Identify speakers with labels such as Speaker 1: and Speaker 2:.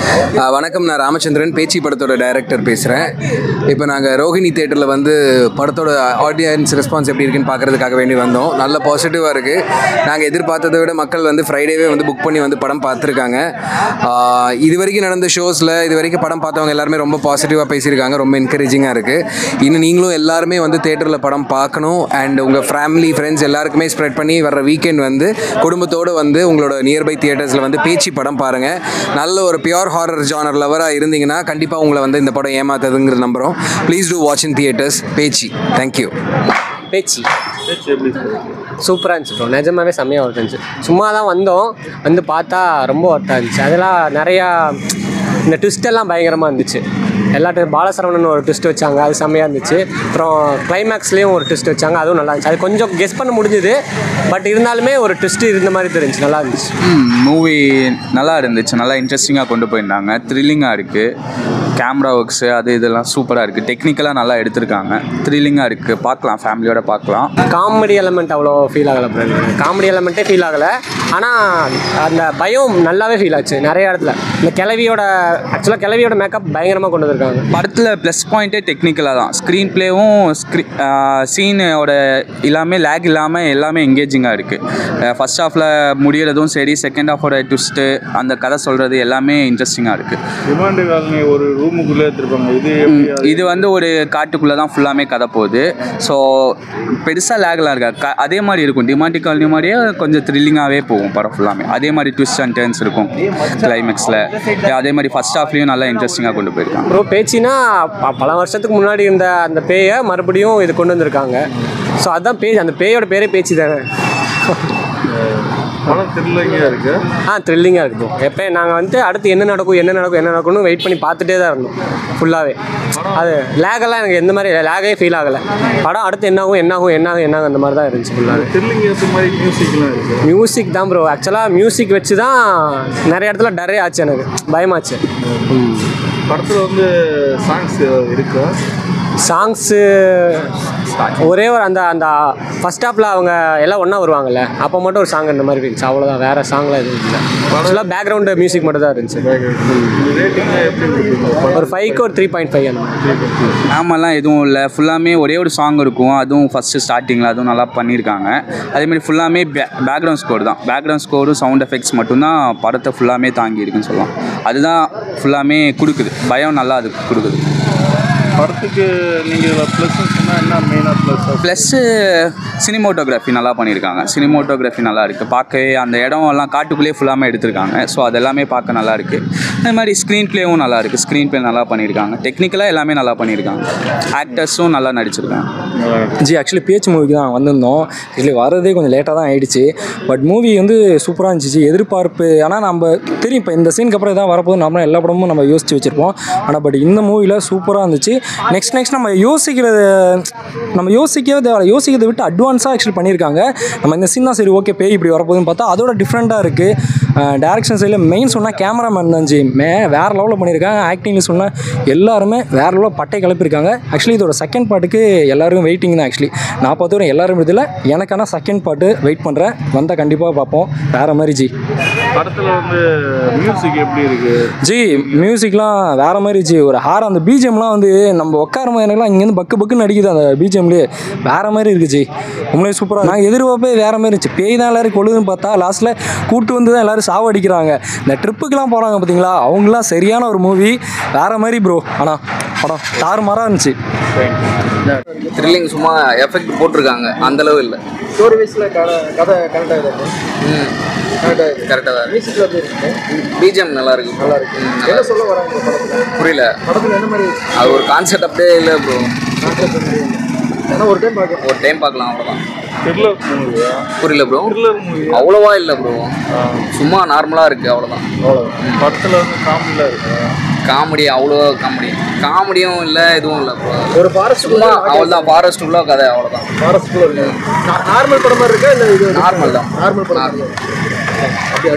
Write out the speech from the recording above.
Speaker 1: ஆ, வணக்கம் நான் ராமச்சந்திரன் பேச்சி படத்தோட டைரக்டர் பேசுகிறேன் இப்போ நாங்கள் ரோஹிணி தேட்டரில் வந்து படத்தோட ஆடியன்ஸ் ரெஸ்பான்ஸ் எப்படி இருக்குன்னு பார்க்குறதுக்காக வேண்டி வந்தோம் நல்ல பாசிட்டிவாக இருக்குது நாங்கள் எதிர்பார்த்ததை விட மக்கள் வந்து ஃப்ரைடேவே வந்து புக் பண்ணி வந்து படம் பார்த்துருக்காங்க ஆ, இது வரைக்கும் நடந்த ஷோஸில் இது வரைக்கும் படம் பார்த்தவங்க எல்லாருமே ரொம்ப பாசிட்டிவாக பேசியிருக்காங்க ரொம்ப என்கரேஜிங்காக இருக்குது இன்னும் நீங்களும் எல்லாருமே வந்து தேட்டரில் படம் பார்க்கணும் அண்ட் உங்கள் ஃபேமிலி ஃப்ரெண்ட்ஸ் எல்லாருக்குமே ஸ்ப்ரெட் பண்ணி வர்ற வீக்கெண்ட் வந்து குடும்பத்தோடு வந்து உங்களோட நியர்பை தியேட்டர்ஸில் வந்து பேச்சு படம் பாருங்கள் நல்ல ஒரு பியூர் ஹாரர் ஜானர் லவராக இருந்தீங்கன்னா கண்டிப்பாக உங்களை வந்து இந்த படம் ஏமாத்துதுங்கிற நம்புகிறோம் please to watch in theatres பேச்சு தேங்க்யூ
Speaker 2: பேச்சு சூப்பராக இருந்துச்சு ப்ரோ நிஜமாவே செம்மையாக ஒர்க் இருந்துச்சு சும்மா தான் வந்தோம் வந்து பார்த்தா ரொம்ப ஒர்த்தாக இருந்துச்சு அதெல்லாம் நிறையா இந்த twist எல்லாம் பயங்கரமாக இருந்துச்சு எல்லா டி- பாலசரவணன் ஒரு ட்விஸ்ட் வச்சாங்க அது செம்மையாக இருந்துச்சு அப்புறம் கிளைமேக்ஸ்லேயும் ஒரு ட்விஸ்ட் வச்சாங்க அதுவும் நல்லா இருந்துச்சு அது கொஞ்சம் கெஸ் பண்ண முடிஞ்சுது பட் இருந்தாலுமே ஒரு ட்விஸ்ட் இருந்த மாதிரி தெரிஞ்சுச்சு நல்லா இருந்துச்சு
Speaker 3: மூவி நல்லா இருந்துச்சு நல்லா இன்ட்ரெஸ்டிங்காக கொண்டு போயிருந்தாங்க த்ரில்லிங்காக இருக்குது கேமரா ஒர்க்ஸு அது இதெல்லாம் சூப்பராக இருக்குது டெக்னிக்கலாக நல்லா எடுத்திருக்காங்க த்ரில்லிங்காக இருக்குது பார்க்கலாம் ஃபேமிலியோட பார்க்கலாம்
Speaker 2: காமெடி எலமெண்ட் அவ்வளோ ஃபீல் ஆகலை ப்ரோ காமெடி எலமெண்ட்டே ஃபீல் ஆகலை ஆனால் அந்த பயம் நல்லாவே ஃபீல் ஆச்சு நிறைய இடத்துல இந்த கிளவியோட ஆக்சுவலாக கிளவியோட மேக்கப் பயங்கரமாக கொண்டு வந்திருக்காங்க
Speaker 3: படத்தில் ப்ளஸ் பாயிண்ட்டே டெக்னிக்கலாக தான் ஸ்க்ரீன் ப்ளேவும் ஸ்க்ரீ சீனோட எல்லாமே லேக் இல்லாமல் எல்லாமே எங்கேஜிங்காக இருக்குது ஃபஸ்ட் ஹாஃபில் முடியறதும் சரி செகண்ட் ஹாஃபோட ட்விஸ்ட்டு அந்த கதை சொல்கிறது எல்லாமே இன்ட்ரெஸ்டிங்காக இருக்குது
Speaker 4: ரிமாண்டு காலனி ஒரு ரூமுக்குள்ளே எடுத்துருப்பாங்க இது எப்படி
Speaker 3: இது வந்து ஒரு காட்டுக்குள்ளே தான் ஃபுல்லாமே கதை போகுது ஸோ பெருசாக லேக்லாம் இருக்கா க அதே மாதிரி இருக்கும் டிமாண்டி காலனி மாதிரியே கொஞ்சம் த்ரில்லிங்காகவே போகும் படம் ஃபுல்லாமே அதே மாதிரி ட்விஸ்ட் அண்ட் டர்ன்ஸ் இருக்கும் கிளைமேக்ஸில் அதே மாதிரி ஃபஸ்ட் ஹாஃப்லேயும் நல்லா இன்ட்ரெஸ்டிங்காக கொண்டு போயிருக்காங்க
Speaker 2: ப்ரோ பேச்சினா ப- பல வருஷத்துக்கு முன்னாடி இருந்த அந்த பேயை மறுபடியும் இது கொண்டு வந்திருக்காங்க ஸோ அதுதான் பேய் அந்த பேயோட பேரே பேச்சு தானே
Speaker 4: படம் த்ரில்லிங்காக இருக்கு
Speaker 2: ஆ த்ரில்லிங்காக இருக்கு ப்ரோ எப்போ நாங்கள் வந்து அடுத்து என்ன நடக்கும் என்ன நடக்கும் என்ன நடக்கும்னு வெயிட் பண்ணி பார்த்துட்டே தான் இருந்தோம் ஃபுல்லாகவே அது லேகெல்லாம் எனக்கு எந்த மாதிரி லேகே ஃபீல் ஆகலை படம் அடுத்து என்னாகும் என்னாகும் என்னாகும் என்னாகும் அந்த மாதிரி தான் இருந்துச்சு ஃபுல்லாகவே
Speaker 4: த்ரில்லிங் ஏற்ற மாதிரி மியூசிக்லாம் இருக்கு
Speaker 2: மியூசிக் தான் ப்ரோ ஆக்சுவலாக மியூசிக் வச்சு தான் நிறைய இடத்துல டரே ஆச்சு எனக்கு பயமாச்சு
Speaker 4: படத்தில் வந்து சாங்ஸ் இருக்கா
Speaker 2: சாங்ஸு ஒரே ஒரு அந்த அந்த ஃபஸ்ட் ஹாஃபில் அவங்க எல்லாம் ஒன்றா வருவாங்கல்ல அப்போ மட்டும் ஒரு சாங் இந்த மாதிரி இருந்துச்சு அவ்வளோதான் வேறு சாங்லாம் எதுவும் இல்லை ஆக்சுவலாக பேக்ரவுண்டு மியூசிக் மட்டும் தான் இருந்துச்சு
Speaker 4: ரேட்டிங்லாம் எப்படி இருக்கு
Speaker 2: ஒரு ஃபைவ்க்கு ஒரு த்ரீ பாயிண்ட் ஃபைவ் அந்த மாதிரி
Speaker 3: ஆமாலாம் எதுவும் இல்லை ஃபுல்லாமே ஒரே ஒரு சாங் இருக்கும் அதுவும் ஃபஸ்ட்டு ஸ்டார்டிங்கில் அதுவும் நல்லா பண்ணியிருக்காங்க அதேமாதிரி ஃபுல்லாமே பே பேக்ரவுண்ட் ஸ்கோர் தான் பேக்ரவுண்ட் ஸ்கோரும் சவுண்ட் எஃபெக்ட்ஸ் மட்டும்தான் படத்தை ஃபுல்லாமே தாங்கி இருக்குன்னு சொல்லலாம் அதுதான் ஃபுல்லாமே கொடுக்குது பயம் நல்லா அது கொடுக்குது
Speaker 4: படத்துக்கு நீங்கள் ப்ளஸ்ன்னு சொன்னால் என்ன மெயினாக ப்ளஸ்
Speaker 3: ப்ளஸ்ஸு சினிமோட்டோகிராஃபி நல்லா பண்ணியிருக்காங்க சினிமோட்டோகிராஃபி நல்லா இருக்குது பார்க்கவே அந்த இடம் எல்லாம் காட்டுக்குள்ளேயே ஃபுல்லாமே எடுத்திருக்காங்க ஸோ அது எல்லாமே பார்க்க நல்லா இருக்குது அதே மாதிரி ஸ்க்ரீன் ப்ளேவும் நல்லா இருக்குது ஸ்க்ரீன் ப்ளே நல்லா பண்ணியிருக்காங்க டெக்னிக்கலாக எல்லாமே நல்லா பண்ணியிருக்காங்க ஆக்டர்ஸும் நல்லா நடிச்சிருக்காங்க
Speaker 5: ஜி ஆக்சுவலி பேச்சு மூவிக்கு தான் வந்திருந்தோம் ஆக்சுவலி வரதே கொஞ்சம் லேட்டாக தான் ஆயிடுச்சு பட் மூவி வந்து சூப்பராக இருந்துச்சு எதிர்பார்ப்பு ஆனால் நம்ம தெரியும் இப்போ இந்த சீனுக்கு அப்புறம் இதான் வரப்போகுது நம்ம எல்லா படமும் நம்ம யோசிச்சு வச்சுருப்போம் ஆனால் பட் இந்த மூவியில் சூப்பராக இருந்துச்சு நெக்ஸ்ட் நெக்ஸ்ட் நம்ம யோசிக்கிறது நம்ம யோசிக்கவே தேவை யோசிக்கிறதை விட்டு அட்வான்ஸாக ஆக்சுவலி பண்ணியிருக்காங்க நம்ம இந்த சீன் தான் சரி ஓகே பேய் இப்படி வரப்போகுதுன்னு பார்த்தா அதோட டிஃப்ரெண்ட்டாக இருக்குது டேரக்ஷன் சைடில் மெயின் சொன்னால் கேமராமேன் தான் ஜி மே வேறு லெவலில் பண்ணியிருக்காங்க ஆக்டிங்னு சொன்னால் எல்லாருமே வேறு லெவலில் பட்டை கிளப்பியிருக்காங்க ஆக்சுவலி இதோட செகண்ட் பாட்டுக்கு எல்லாரும் வெயிட்டிங் தான் ஆக்சுவலி நான் பார்த்து வரேன் எல்லாரும் இதில் எனக்கான செகண்ட் பாட்டு வெயிட் பண்ணுறேன் வந்தால் கண்டிப்பாக பார்ப்போம் வேறு மாதிரி ஜி
Speaker 4: படத்தில் வந்து மியூசிக் எப்படி இருக்கு
Speaker 5: ஜி மியூசிக்லாம் வேறு மாதிரி ஜி ஒரு ஹார் அந்த பிஜிஎம்லாம் வந்து நம்ம உட்காரும் போது எனக்குலாம் இங்கேருந்து பக்கு பக்குன்னு அடிக்குது அந்த பிஜிஎம்லேயே வேறு மாதிரி இருக்குது ஜி உண்மையிலே சூப்பராக நாங்கள் எதிர்பார்ப்பே வேறு மாதிரி இருந்துச்சு பேய் தான் எல்லாரும் கொழுதுன்னு பார்த்தா லாஸ்ட்டில் கூட்டு வந்து தான் எல்லாரும் சாவடிக்கிறாங்க இந்த ட்ரிப்புக்கெலாம் போகிறாங்க பார்த்தீங்களா அவங்களாம் சரியான ஒரு மூவி வேறு மாதிரி ப்ரோ ஆனால் படம் தாறுமாறாக இருந்துச்சு
Speaker 1: த்ரில்லிங் சும்மா எஃபெக்ட் போட்டிருக்காங்க அந்தளவு இல்லை
Speaker 6: ஸ்டோரி வைஸில் கதை கதை கரெக்டாக இருக்கு
Speaker 1: ம்
Speaker 6: கரெக்டாக
Speaker 1: கரெக்டாக தான்
Speaker 6: மியூசிக்கில் எப்படி இருக்கு
Speaker 1: பிஜிஎம் நல்லா இருக்கு
Speaker 6: நல்லா இருக்கு என்ன சொல்ல வராங்க இந்த படத்தில்
Speaker 1: புரியல
Speaker 6: படத்தில் என்ன மாதிரி
Speaker 1: அது ஒரு கான்செப்ட் அப்படியே இல்லை ப்ரோ
Speaker 6: கான்செப்ட் மாதிரி ஏன்னா ஒரு டைம் பார்க்கலாம்
Speaker 1: ஒரு டைம் பார்க்கலாம் அவ்வளோதான்
Speaker 4: த்ரில்லர் மூவியா
Speaker 1: புரியல ப்ரோ
Speaker 4: த்ரில்லர் மூவி
Speaker 1: அவ்வளோவா இல்லை ப்ரோ சும்மா நார்மலாக இருக்குது அவ்வளோதான்
Speaker 4: அவ்வளோதான் படத்தில் வந்து காமெடியில் இருக்கு
Speaker 1: காமெடி அவ்வளோ காமெடி காமெடியும் இல்லை எதுவும் இல்லை ப்ரோ
Speaker 6: ஒரு ஃபாரஸ்ட்
Speaker 1: சும்மா அவ்வளோதான் ஃபாரஸ்ட் உள்ள கதை அவ்வளோதான்
Speaker 6: ஃபாரஸ்ட் இருக்கு நார்மல் படம் மாதிரி இருக்கா இல்லை இது
Speaker 1: நார்மல் தான்
Speaker 6: நார்மல் படம் மாதிரி இருக்கா?